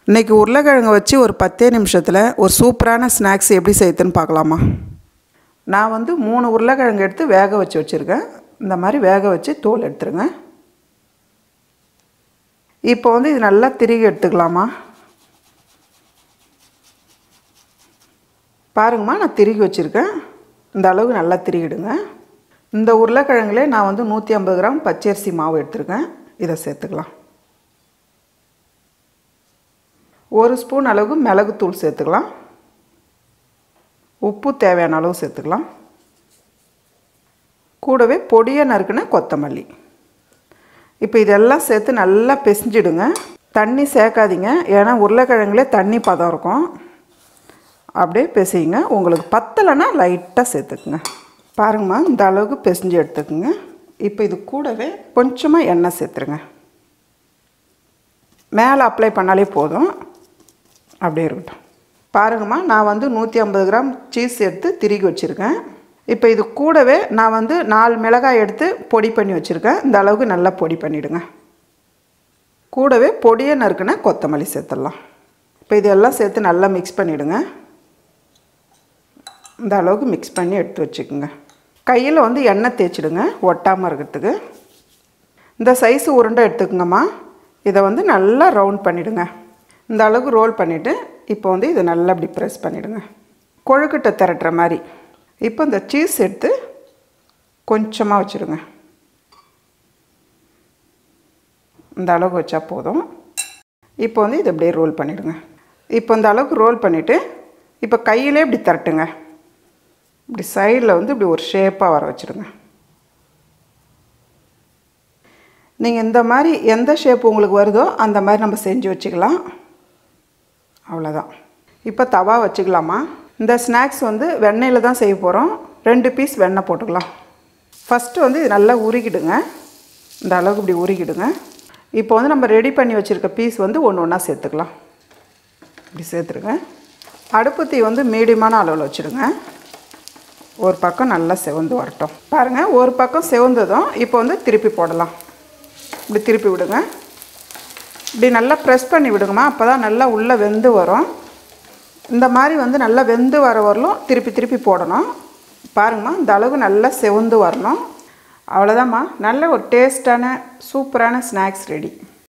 இன்றைக்கி உருளைக்கிழங்கு வச்சு ஒரு பத்தே நிமிஷத்தில் ஒரு சூப்பரான ஸ்நாக்ஸ் எப்படி செய்யுதுன்னு பார்க்கலாமா நான் வந்து மூணு உருளைக்கிழங்கு எடுத்து வேக வச்சு வச்சுருக்கேன் இந்த மாதிரி வேக வச்சு தோல் எடுத்துருங்க இப்போ வந்து இது நல்லா திருகி எடுத்துக்கலாமா பாருங்கம்மா நான் திருகி வச்சுருக்கேன் இந்த அளவு நல்லா திருகிடுங்க இந்த உருளைக்கிழங்குலே நான் வந்து நூற்றி ஐம்பது கிராம் பச்சரிசி மாவு எடுத்துருக்கேன் இதை சேர்த்துக்கலாம் ஒரு ஸ்பூன் அளவுக்கு மிளகுத்தூள் சேர்த்துக்கலாம் உப்பு தேவையான அளவு சேர்த்துக்கலாம் கூடவே பொடியை நறுக்குன கொத்தமல்லி இப்போ இதெல்லாம் சேர்த்து நல்லா பிசைஞ்சிடுங்க தண்ணி சேர்க்காதீங்க ஏன்னா உருளைக்கிழங்குலே தண்ணி பதம் இருக்கும் அப்படியே பிசையுங்க உங்களுக்கு பத்தலைன்னா லைட்டாக சேர்த்துக்குங்க பாருங்கம்மா இந்த அளவுக்கு பிசைஞ்சு எடுத்துக்குங்க இப்போ இது கூடவே கொஞ்சமாக எண்ணெய் சேர்த்துருங்க மேலே அப்ளை பண்ணாலே போதும் அப்படியே இருக்கட்டும் பாருங்கம்மா நான் வந்து நூற்றி ஐம்பது கிராம் சீஸ் எடுத்து திருகி வச்சுருக்கேன் இப்போ இது கூடவே நான் வந்து நாலு மிளகாய் எடுத்து பொடி பண்ணி வச்சுருக்கேன் இந்த அளவுக்கு நல்லா பொடி பண்ணிவிடுங்க கூடவே பொடியை நறுக்குன கொத்தமல்லி சேர்த்துடலாம் இப்போ இதெல்லாம் சேர்த்து நல்லா மிக்ஸ் பண்ணிவிடுங்க இந்த அளவுக்கு மிக்ஸ் பண்ணி எடுத்து வச்சுக்கோங்க கையில் வந்து எண்ணெய் தேய்ச்சிடுங்க ஒட்டாமல் இருக்கிறதுக்கு இந்த சைஸு உருண்டை எடுத்துக்கோங்கம்மா இதை வந்து நல்லா ரவுண்ட் பண்ணிவிடுங்க இந்த அளவுக்கு ரோல் பண்ணிவிட்டு இப்போ வந்து இதை நல்லா இப்படி ப்ரெஸ் பண்ணிவிடுங்க கொழுக்கட்டை திரட்டுற மாதிரி இப்போ இந்த சீஸ் எடுத்து கொஞ்சமாக வச்சுருங்க இந்த அளவுக்கு வச்சா போதும் இப்போ வந்து இதை அப்படியே ரோல் பண்ணிவிடுங்க இப்போ இந்த அளவுக்கு ரோல் பண்ணிவிட்டு இப்போ கையிலே இப்படி திரட்டுங்க இப்படி சைடில் வந்து இப்படி ஒரு ஷேப்பாக வர வச்சுருங்க நீங்கள் இந்த மாதிரி எந்த ஷேப் உங்களுக்கு வருதோ அந்த மாதிரி நம்ம செஞ்சு வச்சுக்கலாம் அவ்வளோதான் இப்போ தவா வச்சுக்கலாமா இந்த ஸ்நாக்ஸ் வந்து வெண்ணெயில் தான் செய்ய போகிறோம் ரெண்டு பீஸ் வெண்ணெய் போட்டுக்கலாம் ஃபஸ்ட்டு வந்து இது நல்லா உருகிடுங்க இந்த அளவுக்கு இப்படி உருகிடுங்க இப்போ வந்து நம்ம ரெடி பண்ணி வச்சுருக்க பீஸ் வந்து ஒன்று ஒன்றா சேர்த்துக்கலாம் இப்படி சேர்த்துருங்க அடுப்பு தீ வந்து மீடியமான அளவில் வச்சுடுங்க ஒரு பக்கம் நல்லா செவந்து வரட்டும் பாருங்கள் ஒரு பக்கம் செவந்ததும் இப்போ வந்து திருப்பி போடலாம் இப்படி திருப்பி விடுங்க இப்படி நல்லா ப்ரெஸ் பண்ணி விடுங்கம்மா அப்போ தான் நல்லா உள்ளே வெந்து வரும் இந்த மாதிரி வந்து நல்லா வெந்து வர வரலும் திருப்பி திருப்பி போடணும் பாருங்கம்மா இந்த அளவு நல்லா செவந்து வரணும் அவ்வளோதாம்மா நல்ல ஒரு டேஸ்டான சூப்பரான ஸ்நாக்ஸ் ரெடி